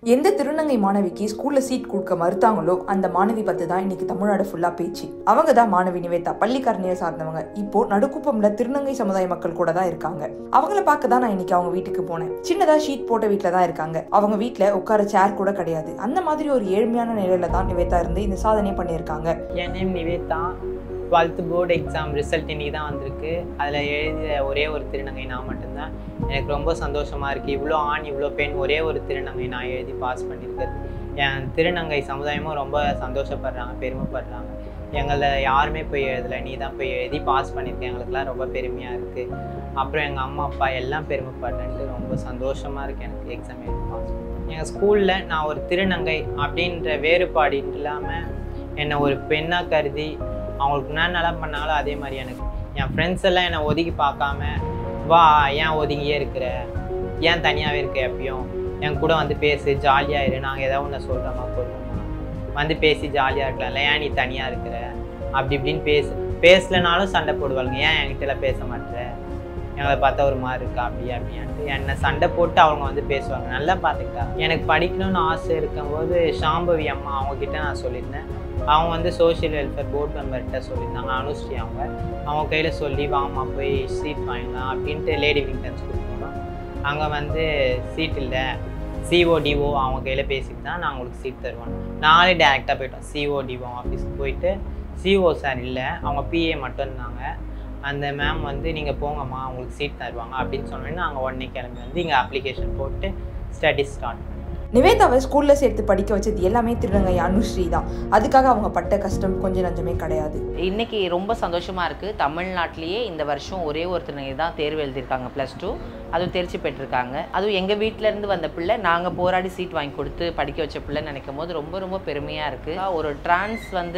எந்த திருநங்கை மாணவிக்கு ஸ்கூல்ல சீட் கொடுக்க மறுத்தாங்களோ அந்த மாணவி பத்தி தான் இன்னைக்கு தமிழ்நாடு ஃபுல்லா பேச்சு அவங்க தான் மாணவி நிவேதா பள்ளிக்கரணையை சார்ந்தவங்க இப்போ நடுக்குப்பம்ல திருநங்கை சமுதாய மக்கள் கூட தான் இருக்காங்க அவங்கள பார்க்க தான் நான் இன்னைக்கு அவங்க வீட்டுக்கு போனேன் சின்னதா ஷீட் போட்ட வீட்ல தான் இருக்காங்க அவங்க வீட்ல உட்கார சேர் கூட கிடையாது அந்த மாதிரி ஒரு ஏழ்மையான நிலையில தான் நிவேதா இருந்து இந்த சாதனை பண்ணியிருக்காங்க என் name Nivetha twelfth board exam result இன்னைக்கு தான் வந்திருக்கு அதில் எழுதிய ஒரே ஒரு திருநங்கை நான் மட்டும்தான் எனக்கு ரொம்ப சந்தோஷமாக இருக்குது இவ்வளோ ஆண் இவ்வளோ பெண் ஒரே ஒரு திருநங்கை நான் எழுதி பாஸ் பண்ணியிருக்கிறது என் திருநங்கை சமுதாயமும் ரொம்ப சந்தோஷப்படுறாங்க பெருமைப்படுறாங்க எங்களை யாருமே போய் எழுதலை நீ தான் போய் எழுதி பாஸ் பண்ணியிருக்க எங்களுக்குலாம் ரொம்ப பெருமையாக இருக்குது அப்புறம் எங்கள் அம்மா அப்பா எல்லாம் பெருமைப்படுறேன்ட்டு ரொம்ப சந்தோஷமாக இருக்குது எனக்கு எக்ஸாம் எழுதி பாஸ் எங்கள் ஸ்கூலில் நான் ஒரு திருநங்கை அப்படின்ற வேறுபாடு இல்லாமல் என்னை ஒரு பெண்ணாக கருதி அவங்களுக்கு என்ன நல்லா பண்ணாலும் அதே மாதிரி எனக்கு என் ஃப்ரெண்ட்ஸ் எல்லாம் என்னை ஒதுக்கி பார்க்காம வா ஏன் ஒதுங்கியே இருக்கிற ஏன் தனியாகவே இருக்க எப்பயும் என் கூட வந்து பேசு ஜாலியாக இரு நாங்கள் ஏதாவது ஒன்று சொல்கிறோமா கொள்றோமா வந்து பேசி ஜாலியாக இருக்கலாம்ல ஏன் நீ தனியாக இருக்கிற அப்படி இப்படின்னு பேசு பேசலனாலும் சண்டை போடுவாளுங்க ஏன் என்கிட்டலாம் பேச மாட்டேற எங்களை பார்த்தா ஒரு மாதிரி இருக்கா அப்படி அப்படின்ட்டு என்னை சண்டை போட்டு அவங்க வந்து பேசுவாங்க நல்லா பார்த்துக்கிட்டா எனக்கு படிக்கணும்னு ஆசை இருக்கும்போது ஷாம்பவி அம்மா அவங்கக்கிட்ட நான் சொல்லியிருந்தேன் அவங்க வந்து சோஷியல் வெல்ஃபேர் போர்ட் மெம்பர்கிட்ட சொல்லியிருந்தாங்க அனுஸ்ரீ அவங்க அவங்க கையில் சொல்லி வாமா போய் சீட் வாங்கிக்கலாம் அப்படின்ட்டு லேடி விங்டன் ஸ்கூல் போனோம் அங்கே வந்து சீட் இல்லை சிஓடிஓ அவங்க கையில் பேசிட்டு தான் நான் உங்களுக்கு சீட் தருவேன் நாளே டேரெக்டாக போயிட்டோம் சிஓடிஓ ஆஃபீஸ்க்கு போயிட்டு சிஓ சார் இல்லை அவங்க பிஏ மட்டும் இருந்தாங்க அந்த மேம் வந்து நீங்கள் போங்கம்மா உங்களுக்கு சீட் தருவாங்க அப்படின்னு சொன்னோன்னே நாங்கள் உடனே கிளம்பி வந்து இங்கே அப்ளிகேஷன் போட்டு ஸ்டடி ஸ்டார்ட் பண்ணோம் நிவேதாவை ஸ்கூல்ல சேர்த்து படிக்க வச்சது எல்லாமே திருநங்கை அனுஸ்ரீ தான் அதுக்காக அவங்க பட்ட கஷ்டம் கொஞ்சம் நஞ்சமே கிடையாது இன்னைக்கு ரொம்ப சந்தோஷமா இருக்கு தமிழ்நாட்டிலேயே இந்த வருஷம் ஒரே ஒரு திருநங்கை தான் தேர்வு எழுதியிருக்காங்க ப்ளஸ் டூ அதுவும் தேர்ச்சி பெற்றிருக்காங்க அதுவும் எங்கள் வீட்டிலேருந்து வந்த பிள்ளை நாங்கள் போராடி சீட் வாங்கி கொடுத்து படிக்க வச்ச பிள்ளைன்னு நினைக்கும் போது ரொம்ப ரொம்ப பெருமையாக இருக்குது ஒரு டிரான்ஸ் வந்து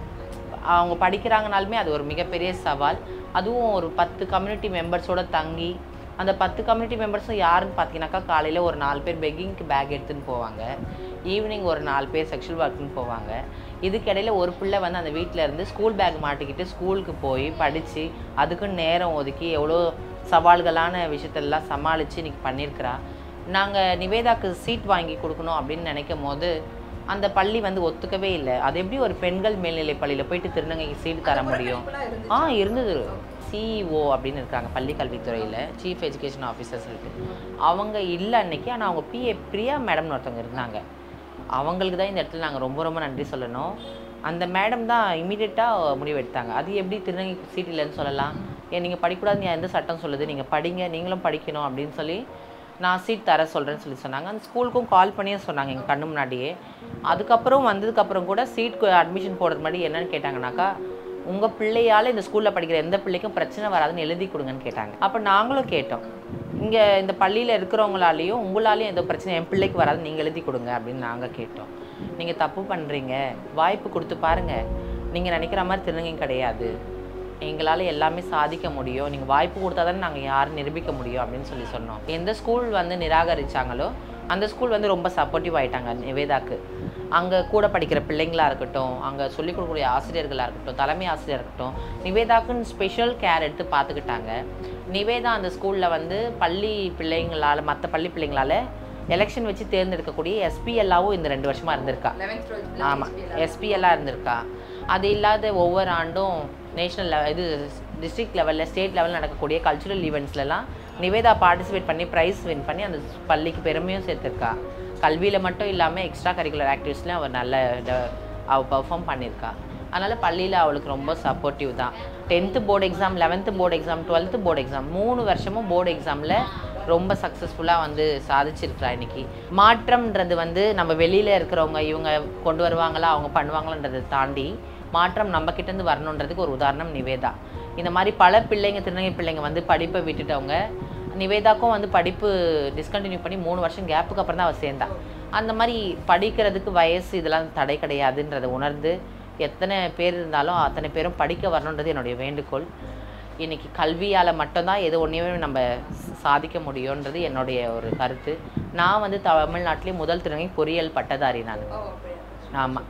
அவங்க படிக்கிறாங்கனாலுமே அது ஒரு மிகப்பெரிய சவால் அதுவும் ஒரு பத்து கம்யூனிட்டி மெம்பர்ஸோட தங்கி அந்த பத்து கம்யூனிட்டி மெம்பர்ஸும் யாருன்னு பார்த்தீங்கன்னாக்கா காலையில் ஒரு நாலு பேர் பெக்கிங்க்கு பேக் எடுத்துன்னு போவாங்க ஈவினிங் ஒரு நாலு பேர் செக்ஷுவல் ஒர்க்குன்னு போவாங்க இதுக்கிடையில் ஒரு பிள்ளை வந்து அந்த வீட்டில் இருந்து ஸ்கூல் பேக் மாட்டிக்கிட்டு ஸ்கூலுக்கு போய் படித்து அதுக்குன்னு நேரம் ஒதுக்கி எவ்வளோ சவால்களான விஷயத்தெல்லாம் சமாளித்து இன்னைக்கு பண்ணியிருக்கிறா நாங்கள் நிவேதாக்கு சீட் வாங்கி கொடுக்கணும் அப்படின்னு நினைக்கும் போது அந்த பள்ளி வந்து ஒத்துக்கவே இல்லை அது எப்படி ஒரு பெண்கள் மேல்நிலை பள்ளியில் போயிட்டு திருநங்கைக்கு சீட் தர முடியும் ஆ இருந்தது சிஇஓ அப்படின்னு இருக்காங்க பள்ளி கல்வித்துறையில் சீஃப் எஜுகேஷன் ஆஃபீஸர் சொல்லிட்டு அவங்க இல்லை அன்னைக்கு ஆனால் அவங்க பிஏ பிரியா மேடம்னு ஒருத்தவங்க இருந்தாங்க அவங்களுக்கு தான் இந்த இடத்துல நாங்கள் ரொம்ப ரொம்ப நன்றி சொல்லணும் அந்த மேடம் தான் இமீடியட்டாக முடிவெடுத்தாங்க அது எப்படி திருநங்கை சீட் இல்லைன்னு சொல்லலாம் ஏன் நீங்கள் படிக்கக்கூடாதுன்னு எந்த சட்டம் சொல்லுது நீங்கள் படிங்க நீங்களும் படிக்கணும் அப்படின்னு சொல்லி நான் சீட் தர சொல்கிறேன்னு சொல்லி சொன்னாங்க அந்த ஸ்கூலுக்கும் கால் பண்ணியே சொன்னாங்க எங்கள் கண்ணு முன்னாடியே அதுக்கப்புறம் வந்ததுக்கப்புறம் கூட சீட் அட்மிஷன் போடுறது மாதிரி என்னன்னு கேட்டாங்கனாக்கா உங்கள் பிள்ளையால் இந்த ஸ்கூலில் படிக்கிற எந்த பிள்ளைக்கும் பிரச்சனை வராதுன்னு எழுதி கொடுங்கன்னு கேட்டாங்க அப்போ நாங்களும் கேட்டோம் இங்கே இந்த பள்ளியில் இருக்கிறவங்களாலேயும் உங்களாலேயும் எந்த பிரச்சனை என் பிள்ளைக்கு வராது நீங்கள் எழுதி கொடுங்க அப்படின்னு நாங்கள் கேட்டோம் நீங்கள் தப்பு பண்ணுறீங்க வாய்ப்பு கொடுத்து பாருங்கள் நீங்கள் நினைக்கிற மாதிரி திருநங்கை கிடையாது எங்களால் எல்லாமே சாதிக்க முடியும் நீங்கள் வாய்ப்பு கொடுத்தா தானே நாங்கள் யாரும் நிரூபிக்க முடியும் அப்படின்னு சொல்லி சொன்னோம் எந்த ஸ்கூல் வந்து நிராகரிச்சாங்களோ அந்த ஸ்கூல் வந்து ரொம்ப சப்போர்ட்டிவ் ஆயிட்டாங்க நிவேதாக்கு அங்கே கூட படிக்கிற பிள்ளைங்களா இருக்கட்டும் அங்கே சொல்லிக் கொடுக்கக்கூடிய ஆசிரியர்களாக இருக்கட்டும் தலைமை ஆசிரியர் இருக்கட்டும் நிவேதாக்குன்னு ஸ்பெஷல் கேர் எடுத்து பார்த்துக்கிட்டாங்க நிவேதா அந்த ஸ்கூலில் வந்து பள்ளி பிள்ளைங்களால் மற்ற பள்ளி பிள்ளைங்களால் எலெக்ஷன் வச்சு தேர்ந்தெடுக்கக்கூடிய எஸ்பிஎல்லாவும் இந்த ரெண்டு வருஷமாக இருந்திருக்கா ஆமாம் எஸ்பிஎல்லாக இருந்திருக்கா அது இல்லாத ஒவ்வொரு ஆண்டும் நேஷ்னல் லெவல் இது டிஸ்ட்ரிக்ட் லெவலில் ஸ்டேட் லெவலில் நடக்கக்கூடிய கல்ச்சுரல் ஈவெண்ட்ஸ்லலாம் நிவேதா பார்ட்டிசிபேட் பண்ணி ப்ரைஸ் வின் பண்ணி அந்த பள்ளிக்கு பெருமையும் சேர்த்துருக்கா கல்வியில் மட்டும் இல்லாமல் எக்ஸ்ட்ரா கரிக்குலர் ஆக்டிவிட்டிஸ்லையும் அவள் நல்ல ட- அவள் பெர்ஃபார்ம் பண்ணியிருக்கா அதனால் பள்ளியில் அவளுக்கு ரொம்ப சப்போர்ட்டிவ் தான் tenth board exam eleventh board exam twelfth board exam மூணு வருஷமும் போர்டு எக்ஸாமில் ரொம்ப சக்ஸஸ்ஃபுல்லாக வந்து சாதிச்சிருக்கிறா இன்னைக்கு மாற்றம்ன்றது வந்து நம்ம வெளியில் இருக்கிறவங்க இவங்க கொண்டு வருவாங்களா அவங்க பண்ணுவாங்களான்றதை தாண்டி மாற்றம் நம்ம கிட்டேருந்து வரணுன்றதுக்கு ஒரு உதாரணம் நிவேதா இந்த மாதிரி பல பிள்ளைங்க திருநங்கை பிள்ளைங்க வந்து படிப்பை விட்டுட்டவங்க நிவேதாக்கும் வந்து படிப்பு டிஸ்கண்டினியூ பண்ணி மூணு வருஷம் கேப்புக்கு அப்புறம் தான் அவள் சேர்ந்தா அந்த மாதிரி படிக்கிறதுக்கு வயசு இதெல்லாம் தடை கிடையாதுன்றதை உணர்ந்து எத்தனை பேர் இருந்தாலும் அத்தனை பேரும் படிக்க வரணுன்றது என்னுடைய வேண்டுகோள் இன்னைக்கு கல்வியால் மட்டும்தான் எது ஒன்றையுமே நம்ம சாதிக்க முடியுன்றது என்னுடைய ஒரு கருத்து நான் வந்து தமிழ்நாட்டிலே முதல் திருநங்கை பொறியியல் பட்டதாரி நான் ஆமாம்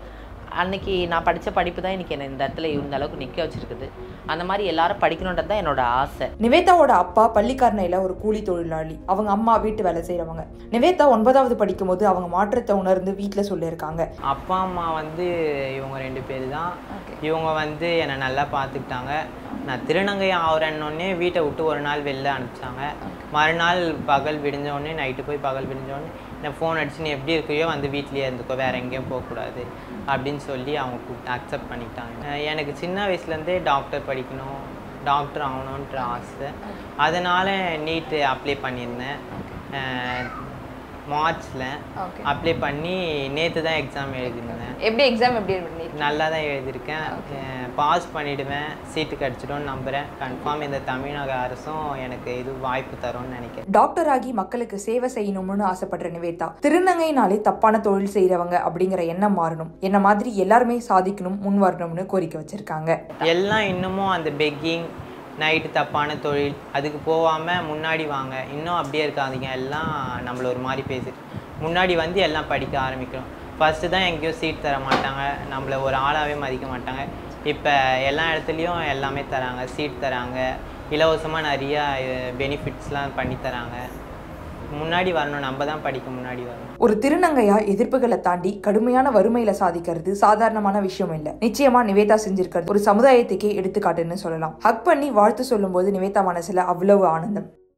அன்னைக்கு நான் படித்த படிப்பு தான் எனக்கு என்னை இந்த இடத்துல இந்த அளவுக்கு நிற்க வச்சிருக்குது அந்த மாதிரி எல்லாரும் படிக்கணுன்றது தான் என்னோட ஆசை நிவேதாவோட அப்பா பள்ளிக்கரணையில ஒரு கூலி தொழிலாளி அவங்க அம்மா வீட்டு வேலை செய்றவங்க நிவேதா ஒன்பதாவது படிக்கும்போது அவங்க மாற்றத்தை உணர்ந்து வீட்டுல சொல்லியிருக்காங்க அப்பா அம்மா வந்து இவங்க ரெண்டு பேர் தான் இவங்க வந்து என்னை நல்லா பார்த்துக்கிட்டாங்க நான் திருநங்கை ஆகிறேன்னொடனே வீட்டை விட்டு ஒரு நாள் வெளில அனுப்பிச்சாங்க மறுநாள் பகல் விடிஞ்ச உடனே நைட்டு போய் பகல் விடிஞ்ச உடனே நான் ஃபோன் அடிச்சு நீ எப்படி இருக்கியோ வந்து வீட்லேயே இருந்துக்கோ வேற எங்கேயும் போகக்கூடாது அப்படின்னு சொல்லி அவங்க அக்செப்ட் பண்ணிக்கிட்டாங்க அஹ் எனக்கு சின்ன வயசுலேருந்தே டாக்டர் படிக்கணும் டாக்டர் ஆகணுன்ற ஆசை அதனால் நீட்டு அப்ளை பண்ணியிருந்தேன் மார்ச்சில் ஓகே அப்ளை பண்ணி நேற்று தான் எக்ஸாம் எழுதியிருந்தேன் எப்படி எக்ஸாம் எப்படி பண்ணி நல்லா தான் எழுதியிருக்கேன் பாஸ் பண்ணிவிடுவேன் சீட்டு கிடச்சிடும்னு நம்புகிறேன் கன்ஃபார்ம் இந்த தமிழக அரசும் எனக்கு இது வாய்ப்பு தரும்னு நினைக்கிறேன் டாக்டர் ஆகி மக்களுக்கு சேவை செய்யணும்னு ஆசைப்படுற நிவேதா திருநங்கைனாலே தப்பான தொழில் செய்யறவங்க அப்படிங்கிற எண்ணம் மாறணும் என்ன மாதிரி எல்லாருமே சாதிக்கணும் முன் வரணும்னு கோரிக்கை வச்சிருக்காங்க எல்லாம் இன்னமும் அந்த பெக்கிங் நைட்டு தப்பான தொழில் அதுக்கு போகாமல் முன்னாடி வாங்க இன்னும் அப்படியே இருக்காதீங்க எல்லாம் நம்மள ஒரு மாதிரி பேசிட்டு முன்னாடி வந்து எல்லாம் படிக்க ஆரம்பிக்கணும் ஃபஸ்ட்டு தான் எங்கேயும் சீட் தர மாட்டாங்க நம்மளை ஒரு ஆளாகவே மதிக்க மாட்டாங்க இப்போ எல்லா இடத்துலையும் எல்லாமே தராங்க சீட் தராங்க இலவசமாக நிறையா பெனிஃபிட்ஸ்லாம் பண்ணி தராங்க முன்னாடி வரணும் நம்ம தான் படிக்க முன்னாடி வரணும் ஒரு திருநங்கையா எதிர்ப்புகளை தாண்டி கடுமையான வறுமையில சாதிக்கிறது சாதாரணமான விஷயம் இல்ல நிச்சயமா நிவேதா செஞ்சிருக்கிறது ஒரு சமுதாயத்துக்கே எடுத்துக்காட்டுன்னு சொல்லலாம் ஹக் பண்ணி வாழ்த்து சொல்லும்போது நிவேதா மனசுல அவ்வளவு ஆனந்தம்